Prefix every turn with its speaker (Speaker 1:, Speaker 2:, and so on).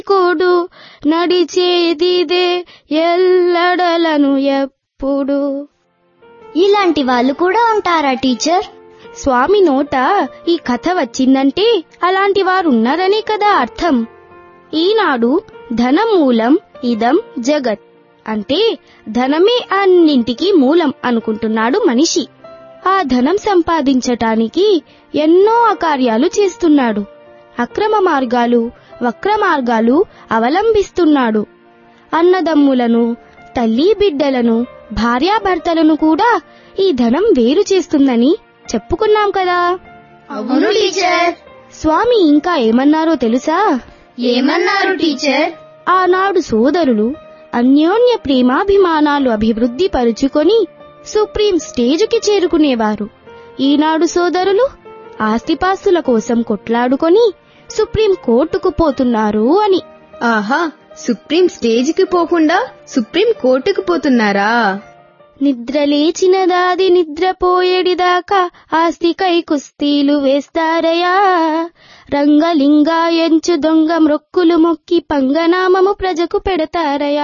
Speaker 1: కూడు నడిచేదిదే ఎల్లడలను ఎప్పుడు
Speaker 2: ఇలాంటి వాళ్ళు కూడా ఉంటారా టీచర్
Speaker 1: స్వామి నోట ఈ కథ వచ్చిందంటే అలాంటి వారు ఉన్నారనే కదా అర్థం ఈనాడు ధనం మూలం ఇదం జగత్ అంటే ధనమే అన్నింటికి మూలం అనుకుంటున్నాడు మనిషి ఆ ధనం సంపాదించటానికి ఎన్నో అకార్యాలు చేస్తున్నాడు అక్రమ మార్గాలు వక్ర మార్గాలు అవలంబిస్తున్నాడు అన్నదమ్ములను తల్లి బిడ్డలను భార్యాభర్తలను కూడా ఈ ధనం వేరు చేస్తుందని చెప్పుకున్నాం కదా
Speaker 2: అవును టీచర్
Speaker 1: స్వామి ఇంకా ఏమన్నారో తెలుసా
Speaker 2: ఏమన్నారు టీచర్
Speaker 1: ఆనాడు సోదరులు అన్యోన్య ప్రేమాభిమానాలు అభివృద్ధి పరుచుకొని సుప్రీం స్టేజ్కి చేరుకునేవారు ఈనాడు సోదరులు ఆస్తిపాస్తుల కోసం కొట్లాడుకొని సుప్రీం కోర్టుకు పోతున్నారు అని
Speaker 3: ఆహా సుప్రీం స్టేజ్కి పోకుండా సుప్రీం కోర్టుకు పోతున్నారా
Speaker 1: నిద్ర లేచినదాది నిద్రపోయేడిదాకా ఆస్తికై కుస్తీలు వేస్తారయా రంగలింగా ఎంచు దొంగ మ్రొక్కులు మొక్కి పంగనామము ప్రజకు పెడతారయా